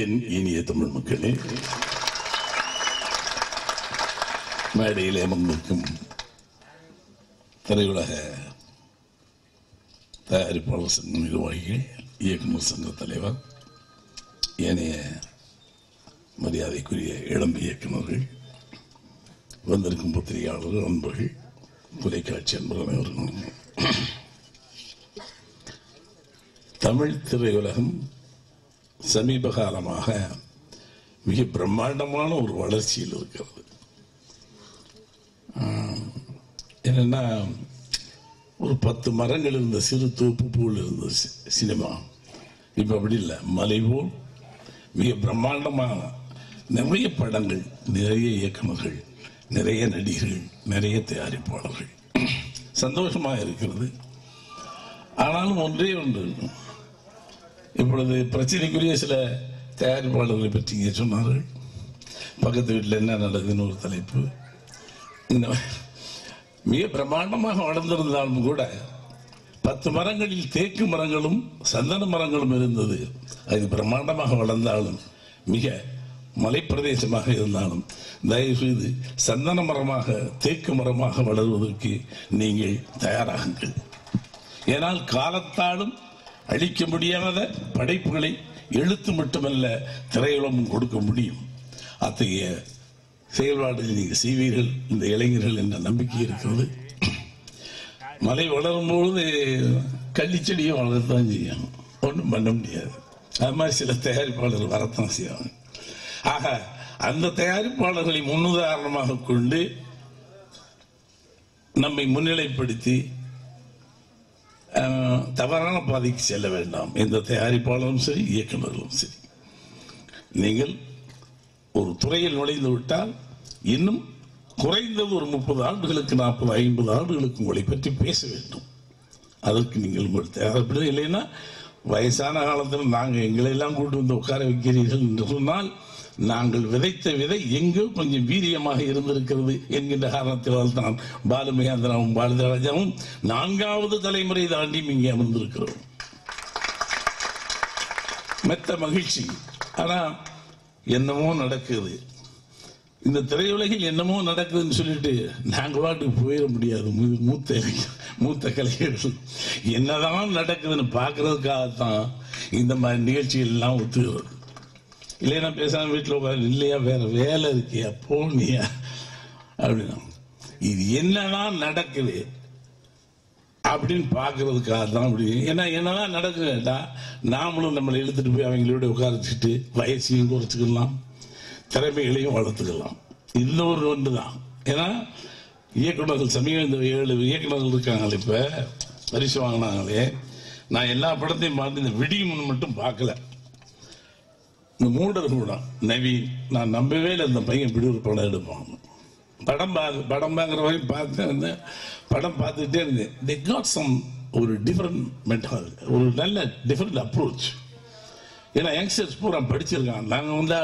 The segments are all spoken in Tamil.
என் இனிய தமிழ் மக்களே மேடையில் அமர்ந்திருக்கும் திரையுலக தயாரிப்பாளர் சங்க நிர்வாகிகள் இயக்குநர் சங்க தலைவர் ஏனைய மரியாதைக்குரிய இளம் இயக்குநர்கள் வந்திருக்கும் பத்திரிகையாளர்கள் நண்பர்கள் தொலைக்காட்சி அன்பர்கள் அனைவரும் தமிழ் திரையுலகம் சமீப காலமாக மிக பிரம்மாண்டமான ஒரு வளர்ச்சியில் இருக்கிறது ஆஹ், என்னன்னா ஒரு பத்து மரங்கள் இருந்த சிறு தோப்பு போல் இருந்த சி- சினிமா இப்ப அப்படி இல்லை மலை போல் மிக பிரம்மாண்டமான நிறைய படங்கள் நிறைய இயக்குனர்கள் நிறைய நடிகர்கள் நிறைய தயாரிப்பாளர்கள் சந்தோஷமாக இருக்கிறது ஆனாலும் ஒன்றே ஒன்று இப்பொழுது பிரச்சனைக்குரிய சில தயாரிப்பாளர்களை பற்றி இங்கே சொன்னார்கள் பக்கத்து வீட்டில் என்ன நடக்குதுன்னு ஒரு தலைப்பு இந்த மிக பிரம்மாண்டமாக வளர்ந்திருந்தாலும் கூட பத்து மரங்களில் தேக்கு மரங்களும் சந்தன மரங்களும் இருந்தது அது பிரம்மாண்டமாக வளர்ந்தாலும் மிக மலைப்பிரதேசமாக இருந்தாலும் தயவு செய்து சந்தன மரமாக தேக்கு மரமாக வளர்வதற்கு நீங்கள் தயாராகுங்கள் ஏனால் காலத்தாலும் அழிக்க முடியாத படைப்புகளை எழுத்து மட்டுமல்ல திரையுலகம் கொடுக்க முடியும் அத்தகைய செயல்பாடுகள் நீங்கள் செய்வீர்கள் இந்த இளைஞர்கள் என்ற நம்பிக்கை இருக்கிறது மலை வளரும் பொழுது கள்ளிச்செடியும் வளரத்தான் செய்யும் ஒன்றும் பண்ண முடியாது அது மாதிரி சில தயாரிப்பாளர்கள் வரத்தான் செய்வாங்க ஆக அந்த தயாரிப்பாளர்களை முன்னுதாரணமாக கொண்டு நம்மை முன்னிலைப்படுத்தி அஹ், தவறான பாதைக்கு செல்ல வேண்டாம் எந்த தயாரிப்பாளரும் சரி இயக்குநர்களும் சரி நீங்கள் ஒரு துறையில் நுழைந்து விட்டால் இன்னும் குறைந்தது ஒரு முப்பது ஆண்டுகளுக்கு நாற்பது ஐம்பது ஆண்டுகளுக்கு உங்களை பற்றி பேச வேண்டும் அதற்கு நீங்கள் உங்கள் தேவைப்படும் இல்லைன்னா வயசான காலத்தில் நாங்கள் எங்களை எல்லாம் கூட்டு வந்து உட்கார வைக்கிறீர்கள் என்று சொன்னால் நாங்கள் விதைத்த விதை எங்கோ கொஞ்சம் வீரியமாக இருந்திருக்கிறது என்கின்ற காரணத்தினால் தான் பாலுமகேந்திராவும் பாரதிராஜாவும் நான்காவது தலைமுறை தாண்டி இங்கே அமர்ந்திருக்கிறோம் மெத்த மகிழ்ச்சி ஆனா என்னமோ நடக்குது இந்த திரையுலகில் என்னமோ நடக்குதுன்னு சொல்லிட்டு நாங்க பாட்டுக்கு போயிட முடியாது மூ- மூத்த இளைஞர், மூத்த கலைஞர்கள் என்னதான் நடக்குதுன்னு பார்க்கறதுக்காகத்தான் இந்த மாதிரி நிகழ்ச்சிகள் எல்லாம் ஒத்துக்கிறது இல்லைன்னா பேசாம வீட்டில் உட்காந்து இல்லையா வேற வேலை இருக்கியா போனியா அப்படின்னா இது என்னதான் நடக்குது அப்படின்னு பார்க்கறதுக்காக தான் அப்படி ஏன்னா என்னதான் நடக்குதுடா நாமளும் நம்மளை இழுத்துட்டு போய் அவங்களோட உட்கார வச்சுட்டு வயசையும் குறைச்சிக்கலாம் திறமைகளையும் வளர்த்துக்கலாம் இன்னொரு ஒன்று தான் ஏன்னா இயக்குனர்கள் சமீப இந்த ஏழு இயக்குனர்கள் இருக்காங்களே இப்போ பரிசு வாங்கினாங்களே நான் எல்லா படத்தையும் பார்த்து இந்த விடியும் மட்டும் பார்க்கல இந்த மூடர் கூட நவீன் நான் நம்பவே இல்லை இந்த பையன் இப்படி ஒரு படம் எடுப்பான் படம் பார்க்க படம் பார்க்குற வரையும் பார்த்தேன் வந்து படம் பார்த்துக்கிட்டே இருந்தேன் தி காட் சம் ஒரு டிஃப்ரெண்ட் மெட்டால் ஒரு நல்ல டிஃப்ரெண்ட் அப்ரோச் ஏன்னா யங்ஸ்டர்ஸ் பூரா படிச்சிருக்காங்க நாங்கள் வந்து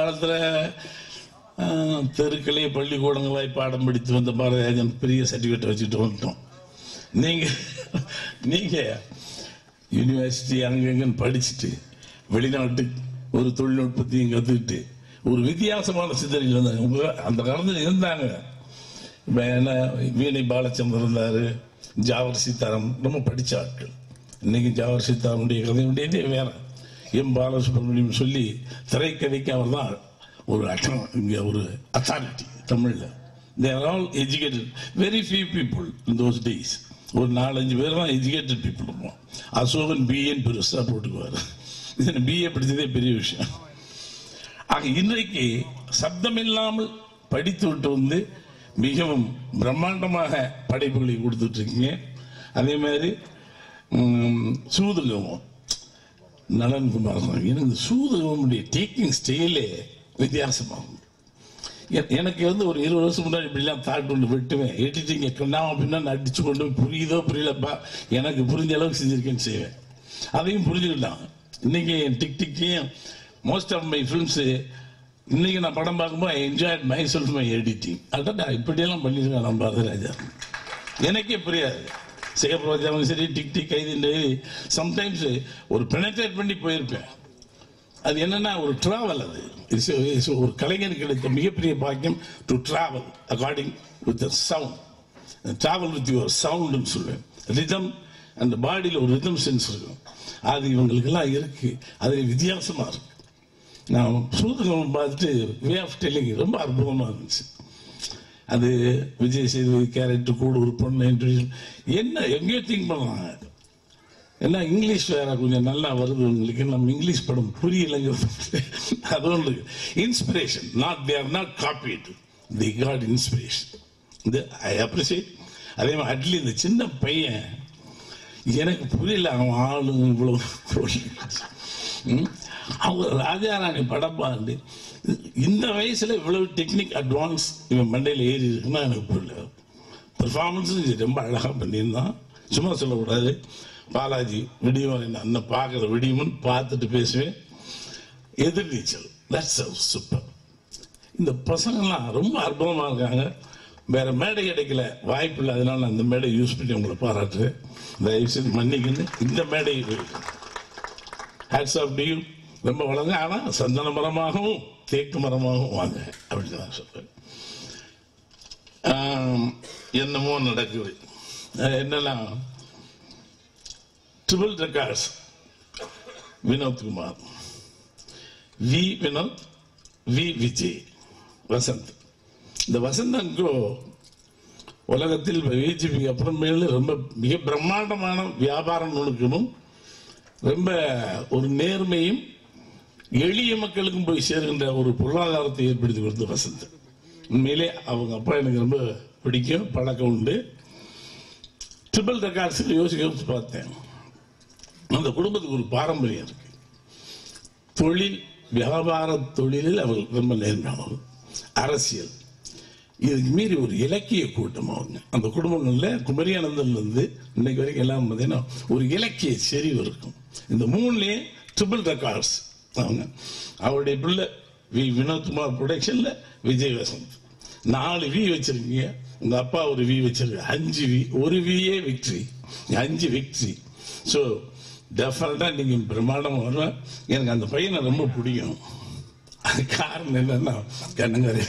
காலத்தில் தெருக்களே பள்ளிக்கூடங்களாய் பாடம் படித்து வந்த பாரதிராஜன் பெரிய சர்டிஃபிகேட் வச்சுட்டு வந்துட்டோம் நீங்கள் நீங்கள் யூனிவர்சிட்டி அங்கங்கன்னு படிச்சுட்டு வெளிநாட்டு ஒரு தொழில்நுட்பத்தையும் கற்றுக்கிட்டு ஒரு வித்தியாசமான சிந்தனையில் இருந்தாங்க உங்க அந்த காலத்தில் இருந்தாங்க இப்ப என்ன வீணை பாலச்சந்தர் இருந்தார் ஜாவர் சீதாராம் ரொம்ப படித்த ஆட்கள் இன்னைக்கு ஜாவர் சீதாராமுடைய கதையுடையதே வேற எம் பாலசுப்ரமணியம் சொல்லி திரைக்கதைக்கு அவர் தான் ஒரு அட்டம் இங்கே ஒரு அத்தாரிட்டி தமிழில் there all educated very few people in those days ஒரு நாலஞ்சு பேர் தான் எஜுகேட்டட் பீப்புள் இருப்போம் அசோகன் பிஏன்னு பெருசாக போட்டுக்குவார் பிஏ படித்ததே பெரிய விஷயம் ஆக இன்றைக்கு சப்தம் இல்லாமல் படித்து விட்டு வந்து மிகவும் பிரம்மாண்டமாக படைப்புகளை கொடுத்துட்டு இருக்கீங்க அதே மாதிரி ம், சூதுகமும் நலன்குமார் சாமி எனக்கு சூதுகமுடைய டேக்கிங் ஸ்டைலே வித்தியாசமாகும் எ- எனக்கு வந்து ஒரு இருபது வருஷம் முன்னாடி இப்படிலாம் தாட் ஒன்று விட்டுவேன் எடிட்டிங்க கண்ணாம பின்னா அடிச்சு கொண்டு போய் புரியுதோ புரியலப்பா எனக்கு புரிஞ்ச அளவுக்கு செஞ்சிருக்கேன்னு செய்வேன் அதையும் புரிஞ்சுக்கிட்டான் இன்னைக்கு என் டிக் டிக்கையும் மோஸ்ட் ஆஃப் மை ஃபிலிம்ஸ் இன்னைக்கு நான் படம் பார்க்கும்போது I enjoy myself my editing அதான் இப்படியெல்லாம் பண்ணியிருக்கேன் நம்ம பாரதிராஜா எனக்கே புரியாது சிகப்பு சரி டிக் டிக் கைது சம்டைம்ஸ் ஒரு பெனட்ரேட் பண்ணி போயிருப்பேன் அது என்னன்னா ஒரு டிராவல் அது It's a- it's ஒரு கலைஞருக்கு கிடைத்த மிகப்பெரிய பாக்கியம் to travel according with sound travel with your சவுண்டுன்னு சொல்லுவேன் ரிதம் அந்த பாடியில் ஒரு ரிதம் சென்ஸ் இருக்கும் அது இவங்களுக்கெல்லாம் இருக்கு அது வித்தியாசமா இருக்கு நான் சூதகம் பார்த்துட்டு வே ஆஃப் டெல்லிங் ரொம்ப அற்புதமா இருந்துச்சு அது விஜய் சேதுபதி கேரக்டர் கூட ஒரு பொண்ணு introduce- என்ன எங்கேயோ திங்க் பண்ணலாம் ஏன்னா இங்கிலீஷ் வேற கொஞ்சம் நல்லா வருது உங்களுக்கு நம்ம இங்கிலீஷ் படம் புரியலைங்கிறது அது ஒன்று inspiration not there not copied the god inspiration இது ஐ அப்ரிசியேட் அதே மாதிரி அட்லி இந்த சின்ன பையன் எனக்கு புரியல அவன் ஆளு இவ்வளவு ம்? அவங்க ராஜாராணி படம் பார்த்து இந்த வயசுல இவ்வளவு டெக்னிக் அட்வான்ஸ் இவன் மண்டையில் ஏறி இருக்குன்னா எனக்கு புரியல பெர்ஃபார்மன்ஸ் ரொம்ப அழகா பண்ணியிருந்தான் சும்மா சொல்லக்கூடாது பாலாஜி விடியும் என்ன அண்ணன் பார்க்குற விடியும்னு பார்த்துட்டு பேசுவேன் எதிர்நீச்சல் தட்ஸ் சூப்பர் இந்த பசங்கள்லாம் ரொம்ப அற்புதமா இருக்காங்க வேற மேடை கிடைக்கல வாய்ப்பு இல்லை அதனால நான் அந்த மேடை யூஸ் பண்ணி உங்களை பாராட்டுறேன் தயவு செய்து மன்னிக்கணும் இந்த மேடை ஹேட்ஸ் ஆஃப் டு ரொம்ப வளங்க ஆனா சந்தன மரமாகவும் தேக்கு மரமாகவும் வாங்க அப்படின்னு நான் சொல்றேன் ஆம், என்னமோ நடக்குது அஹ் என்னன்னா triple records Vinod Kumar V Vinod V Vijay Vasanth இந்த வசந்தன்கோ உலகத்தில் பிஜேபிக்கு அப்புறமேலு ரொம்ப மிக பிரம்மாண்டமான வியாபார நுணுக்கமும் ரொம்ப ஒரு நேர்மையும் எளிய மக்களுக்கும் போய் சேருகின்ற ஒரு பொருளாதாரத்தை ஏற்படுத்தி கொடுத்த வசந்த் உண்மையிலே அவங்க அப்பா எனக்கு ரொம்ப பிடிக்கும் பழக்கம் உண்டு ட்ரிபிள் ரெக்கார்ட்ஸ் யோசிக்க யோசிச்சு பார்த்தேன் அந்த குடும்பத்துக்கு ஒரு பாரம்பரியம் இருக்கு தொழில் வியாபார தொழிலில் அவர்கள் ரொம்ப நேர்மையானவர் அரசியல் இதுக்கு மீறி ஒரு இலக்கிய கூட்டம் அவங்க அந்த குடும்பங்கள்ல குமரியானந்தன்ல இருந்து இன்னைக்கு வரைக்கும் எல்லாம் பார்த்தீங்கன்னா ஒரு இலக்கிய செறிவு இருக்கும் இந்த மூணுலயே ட்ரிபிள் ரெக்கார்ட்ஸ் அவங்க அவருடைய பிள்ளை வி வினோத்குமார் ப்ரொடக்ஷன்ல விஜய் வசந்த் நாலு வி வச்சிருக்கீங்க உங்க அப்பா ஒரு வி வச்சிருக்க அஞ்சு வி ஒரு வியே விக்ட்ரி அஞ்சு விக்ட்ரி ஸோ டெஃபினட்டா நீங்க பிரம்மாண்டம் வருவேன் எனக்கு அந்த பையனை ரொம்ப பிடிக்கும் அது காரணம் என்னன்னா கண்ணங்கரை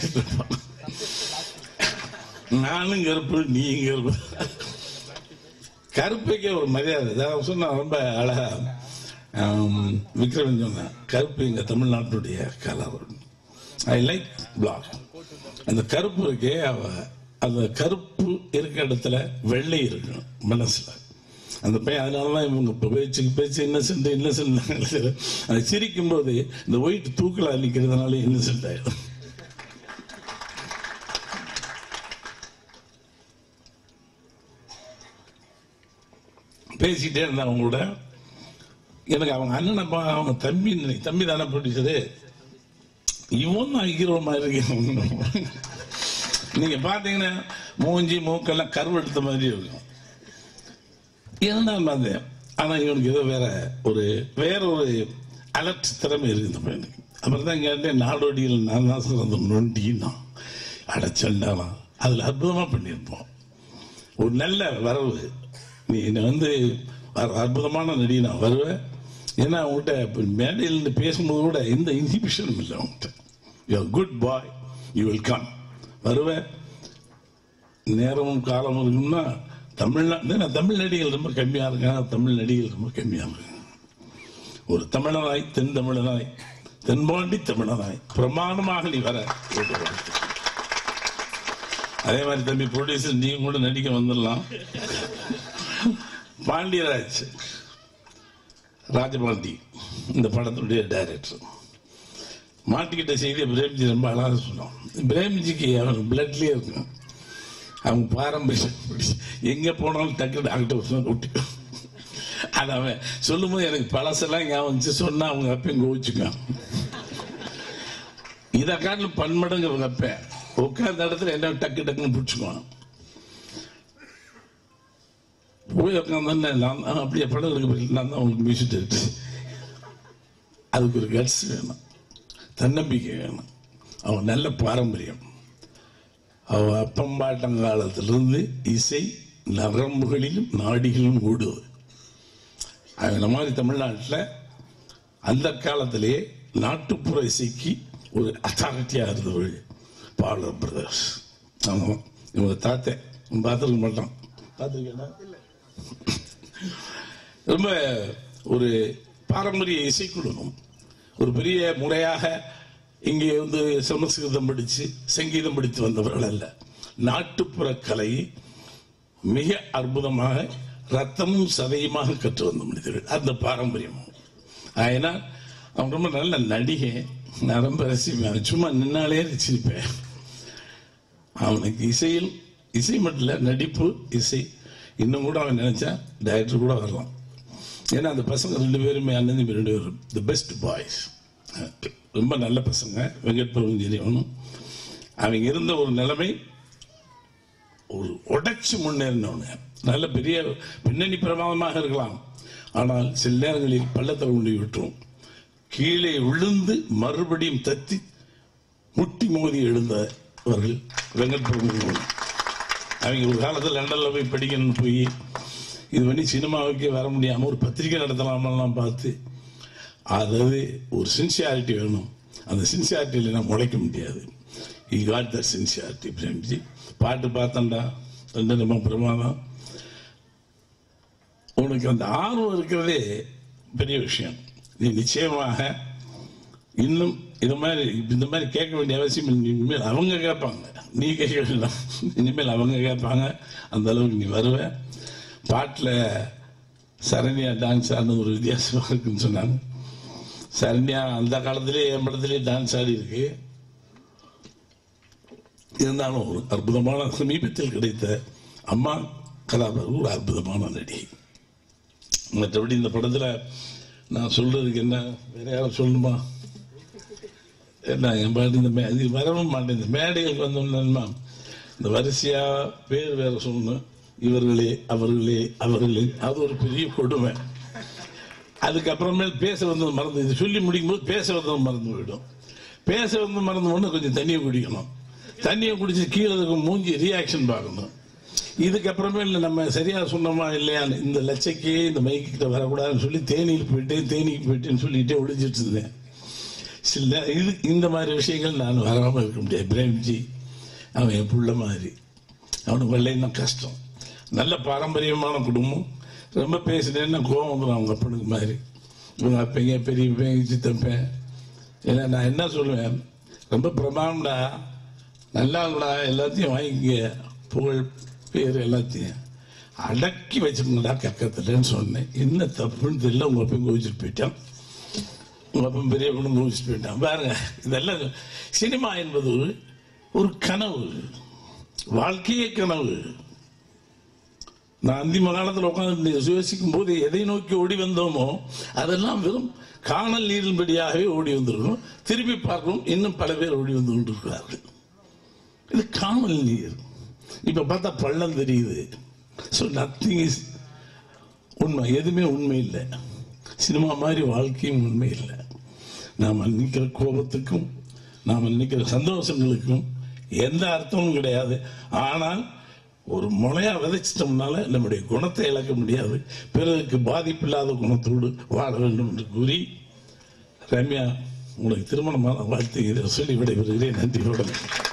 நானும் கருப்பு நீயும் கருப்பு கருப்புக்கே ஒரு மரியாதை அதான் சொன்னா ரொம்ப அழகா ஆம், விக்ரமன் சொன்னேன் கருப்பு எங்க தமிழ்நாட்டுடைய கலர் ஐ லைக் பிளாக் அந்த கருப்பு இருக்கே அவ அந்த கருப்பு இருக்க இடத்துல வெள்ளை இருக்கும் மனசுல அந்த பையன் அதனாலதான் இவங்க இப்ப பேச்சுக்கு பேச்சு இன்னசென்ட் இன்னசென்ட் அது சிரிக்கும் போது இந்த ஒயிட் தூக்கலா நிக்கிறதுனால இன்னசென்ட் ஆயிடும் பேசிட்டே இருந்தான் அவங்க கூட எனக்கு அவங்க அண்ணனை பா- அவங்க தம்பி நினை- தம்பி தானே ப்ரொடியூசரு இவன் தான் ஹீரோ மாதிரி இருக்கு நீங்க பாத்தீங்கன்னா மூஞ்சி மூக்கெல்லாம் கருவெடுத்த மாதிரி இருக்கும் இருந்தாலும் அது ஆனா இவனுக்கு ஏதோ வேற ஒரு வேற ஒரு அலர்ட் திறமை இருக்கு இந்த பையனுக்கு அப்புறம் தான் கேட்டேன் நாடோடியில் நான் தான் சிறந்த நொண்டின்னா அடைச்சண்டாலாம் அதுல அற்புதமா பண்ணியிருப்போம் ஒரு நல்ல வரவு நீ என்னை வந்து ஒரு அற்புதமான நடி நான் வருவேன் ஏன்னா அவங்ககிட்ட இப்ப மேடையில் இருந்து பேசும்போது கூட எந்த இன்ஹிபிஷனும் இல்லை அவங்ககிட்ட you good boy you will come வருவேன் நேரமும் காலமும் இருக்கும்னா தமிழ்நாடு நான் தமிழ் நடிகள் ரொம்ப கம்மியா இருக்காங்க தமிழ் நடிகள் ரொம்ப கம்மியா இருக்காங்க ஒரு தமிழனாய் தென் தமிழனாய் தென்பாண்டி தமிழனாய் பிரமாணமாக நீ வர கேட்டு வாழ்த்துக்கள். அதே மாதிரி தம்பி ப்ரொடியூசர் நீங்க கூட நடிக்க வந்துடலாம் பாண்டியராஜ் ராஜபாண்டி இந்த படத்துடைய டைரக்டர் மாட்டிக்கிட்ட செய்தியை பிரேம்ஜி ரொம்ப அழகாக சொன்னோம் பிரேம்ஜிக்கு அவன் பிளட்லயே இருக்கும் அவங்க பாரம்பரியம் எங்க போனாலும் டக்கு டாக்டர் சொன்ன விட்டு அது அவன் சொல்லும்போது எனக்கு பழசெல்லாம் ஞாபகம் வந்துச்சு சொன்னா அவங்க அப்பயும் கோவிச்சுக்கான் இதை காட்டிலும் பன்மடங்கு அவங்க அப்பேன் உட்கார்ந்த இடத்துல என்ன டக்கு டக்குன்னு பிடிச்சுக்குவான் போய் உட்காந்து நான் தான் அப்படியே படம் எடுக்க போய் நான் தான் உங்களுக்கு மியூசிக் டைரக்டர் அதுக்கு ஒரு கட்ஸ் வேணும் தன்னம்பிக்கை வேணும் அவன் நல்ல பாரம்பரியம் அவ அப்பம்பாட்டங்காலத்திலிருந்து இசை நரம்புகளிலும் நாடிகளிலும் ஓடுவது அவன் மாதிரி தமிழ்நாட்டில் அந்த காலத்திலே நாட்டுப்புற இசைக்கு ஒரு அத்தாரிட்டியா இருந்தவர்கள் பாலர் பிரதர்ஸ் ஆமா இவங்க தாத்தே பார்த்துருக்க மாட்டான் பார்த்துருக்கேன் ரொம்ப ஒரு பாரம்பரிய இசைக்குழுவும் ஒரு பெரிய முறையாக இங்கே வந்து சமஸ்கிருதம் படிச்சு சங்கீதம் படித்து வந்தவர்கள் அல்ல நாட்டுப்புற கலையை மிக அற்புதமாக ரத்தமும் சதையுமாக கற்று வந்த மனிதர்கள் அந்த பாரம்பரியம் ஏன்னா அவன் ரொம்ப நல்ல நடிகை நான் ரொம்ப ரசிப்பேன் சும்மா நின்னாலே ரசிப்பேன் அவனுக்கு இசையில் இசை மட்டும் இல்ல நடிப்பு இசை இன்னும் கூட அவன் நினைச்சா டைரக்டர் கூட வரலாம் ஏன்னா அந்த பசங்க ரெண்டு பேருமே அண்ணன் தம்பி ரெண்டு பேரும் தி பெஸ்ட் பாய்ஸ் ரொம்ப நல்ல பசங்க வெங்கட் பிரபு தெரியவனும் அவங்க இருந்த ஒரு நிலைமை ஒரு உடைச்சு முன்னேறினவங்க நல்ல பெரிய பின்னணி பிரமாதமாக இருக்கலாம் ஆனால் சில நேரங்களில் பள்ளத்தில் கொண்டு விட்டுரும் கீழே விழுந்து மறுபடியும் தத்தி முட்டி மோதி எழுந்தவர்கள் வெங்கட் பிரபு அவங்க ஒரு காலத்தில் லண்டன்ல போய் படிக்கணும்னு போய் இது பண்ணி சினிமாவுக்கே வர முடியாம ஒரு பத்திரிக்கை நடத்தலாமெல்லாம் பார்த்து அதாவது ஒரு சின்சியாரிட்டி வேணும் அந்த சின்சியாரிட்டியில் நம்ம முளைக்க முடியாது he got the sincerity Premji பாட்டு பார்த்தண்டா ரெண்டு நம்ம பிரமாதம் உனக்கு அந்த ஆர்வம் இருக்கிறதே பெரிய விஷயம் நீ நிச்சயமாக இன்னும் இது மாதிரி இந்த மாதிரி கேட்க வேண்டிய அவசியம் இல்லை. இனிமேல் அவங்க கேட்பாங்க நீ கேட்க வேண்டாம் இனிமேல் அவங்க கேட்பாங்க அந்த அளவுக்கு நீ வருவ பாட்டில் சரண்யா டான்ஸ் ஆடினது ஒரு வித்தியாசமா இருக்குன்னு சொன்னாங்க சரண்யா அந்த காலத்திலே என் படத்திலே டான்ஸ் ஆடி இருக்கு இருந்தாலும் ஒரு அற்புதமான சமீபத்தில் கிடைத்த அம்மா கதாபாத்திரம் ஒரு அற்புதமான நடிகை மற்றபடி இந்த படத்துல நான் சொல்றதுக்கு என்ன வேற யாரும் சொல்லணுமா என்ன என் பாட்டு இந்த மே இது வரவும் மாட்டேன் இந்த மேடைகளுக்கு வந்தோம்னா இந்த வரிசையா பேர் வேற சொல்லணும் இவர்களே அவர்களே அவர்களே அது ஒரு பெரிய கொடுமை அதுக்கப்புறமேல் பேச வந்தது மறந்து இது சொல்லி முடிக்கும் போது பேச வந்தது மறந்து போயிடும் பேச வந்து மறந்து உடனே கொஞ்சம் தண்ணியை குடிக்கணும் தண்ணியை குடிச்சு கீழே இருக்க மூஞ்சி ரியாக்ஷன் பார்க்கணும் இதுக்கப்புறமேல் நம்ம சரியா சொன்னோமா இல்லையான்னு இந்த லட்சக்கே இந்த மைக்கு கிட்ட வரக்கூடாதுன்னு சொல்லி தேனியில் போயிட்டேன் தேனிக்கு போயிட்டேன்னு சொல்லிட்டே ஒளிஞ்சிட்டு இருந்தேன் சில நேரம் இது இந்த மாதிரி விஷயங்கள் நான் வராமல் இருக்க முடியாது பிரேம்ஜி அவன் என் புள்ள மாதிரி அவனுக்கு வெள்ளைன்னா கஷ்டம் நல்ல பாரம்பரியமான குடும்பம் ரொம்ப பேசினேன்னா கோவம் வந்துடும் அவங்க அப்பனுக்கு மாதிரி இவங்க அப்பங்க பெரியப்பன் சித்தப்பன் ஏன்னா நான் என்ன சொல்லுவேன் ரொம்ப பிரமாண்டா நல்லா இருக்கடா எல்லாத்தையும் வாங்கிக்க புகழ் பேர் எல்லாத்தையும் அடக்கி வச்சுக்கோங்கடா கக்கத்துலன்னு சொன்னேன் என்ன தப்புன்னு தெரியல உங்க அப்பன் கோவிச்சுட்டு போயிட்டான் உங்க அப்பன் பெரிய பொண்ணு கோவிச்சுட்டு போயிட்டான் பாருங்க இதெல்லாம் சினிமா என்பது ஒரு கனவு வாழ்க்கையே கனவு நான் அந்திம காலத்தில் உட்கார்ந்து யோசிக்கும் போது எதை நோக்கி ஓடி வந்தோமோ அதெல்லாம் வெறும் காணல் நீரின்படியாகவே ஓடி வந்திருக்கோம் திருப்பி பார்க்கணும் இன்னும் பல பேர் ஓடி வந்து கொண்டிருக்கிறார்கள் இது காணல் நீர் இப்ப பார்த்தா பள்ளம் தெரியுது ஸோ நத்திங் இஸ் உண்மை எதுவுமே உண்மை இல்லை சினிமா மாதிரி வாழ்க்கையும் உண்மை இல்லை நாம் நிற்கிற கோபத்துக்கும் நாம் நிற்கிற சந்தோஷங்களுக்கும் எந்த அர்த்தமும் கிடையாது ஆனால் ஒரு முளையா விதைச்சிட்டோம்னால நம்முடைய குணத்தை இழக்க முடியாது பிறருக்கு பாதிப்பில்லாத குணத்தோடு வாழ வேண்டும் என்று கூறி ரம்யா உங்களுக்கு திருமணமான வாழ்த்து சொல்லி விடைபெறுகிறேன் நன்றி வணக்கம்